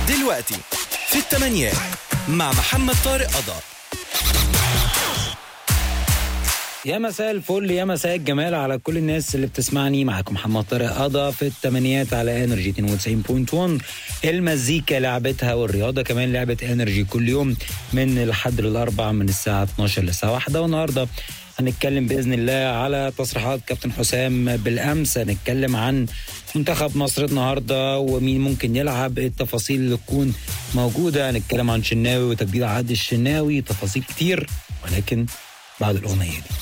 دلوقتي في الثمانيات مع محمد طارق قضا يا مساء الفل يا مساء الجمال على كل الناس اللي بتسمعني معاكم محمد طارق قضا في الثمانيات على انرجي 92.1 المزيكا لعبتها والرياضه كمان لعبه انرجي كل يوم من الحد للاربع من الساعه 12 للساعه 1 والنهارده هنتكلم باذن الله على تصريحات كابتن حسام بالامس هنتكلم عن منتخب مصر النهارده ومين ممكن يلعب التفاصيل اللي تكون موجوده هنتكلم عن شناوي وتجديد عقد الشناوي تفاصيل كتير ولكن بعد الاغنيه دي